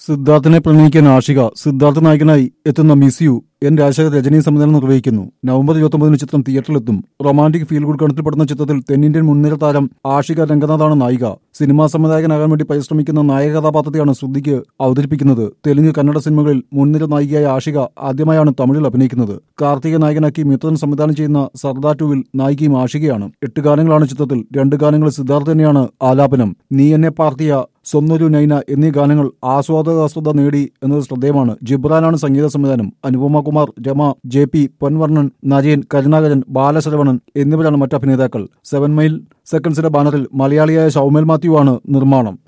സിദ്ധാർത്ഥിനെ പ്രണയിക്കാൻ ആഷിക സിദ്ധാർത്ഥ നായകനായി എത്തുന്ന miss you N Rajasekhar Rajani സംവിധാനം നിർവഹിക്കുന്നു നവംബർ ഇരുപത്തൊമ്പതിന് ചിത്രം തിയേറ്ററിലെത്തും റൊമാന്റിക് ഫീൽ ഗുഡ് ഗണത്തിൽപ്പെടുന്ന ചിത്രത്തിൽ തെന്നിന്ത്യൻ മുൻനിര താരം ആഷിക രംഗനാഥാണ് നായിക സിനിമാ സംവിധായകനാകാൻ വേണ്ടി പരിശ്രമിക്കുന്ന നായക കഥാപാത്രത്തെയാണ് ശ്രുതിക്ക് അവതരിപ്പിക്കുന്നത് തെലുങ്ക് കന്നഡ സിനിമകളിൽ മുൻനിര നായികയായ ആഷിക ആദ്യമായാണ് തമിഴിൽ അഭിനയിക്കുന്നത് കാർത്തിക നായകനാക്കി മിത്രൻ സംവിധാനം ചെയ്യുന്ന സർദാർ ടുവിൽ നായികയും ആഷികയാണ് എട്ട് ഗാനങ്ങളാണ് ചിത്രത്തിൽ രണ്ട് ഗാനങ്ങൾ സിദ്ധാർത്ഥ തന്നെയാണ് ആലാപനം നീ എന്നെ പാർത്തിയ സ്വന്നൊരു നൈന എന്നീ ഗാനങ്ങൾ ആസ്വാദകാസ്വത നേടി എന്നത് ശ്രദ്ധേയമാണ് ജിബ്രാനാണ് സംഗീത സംവിധാനം അനുപമ കുമാർ രമ ജെ പി പൊൻവർണ്ണൻ നരയൻ കരുണാകരൻ ബാലശരവണൻ എന്നിവരാണ് മറ്റ് അഭിനേതാക്കൾ സെവൻ മൈൽ സെക്കൻഡ്സിന്റെ ബാനറിൽ മലയാളിയായ സൗമ്യൽ മാത്യു ആണ് നിർമ്മാണം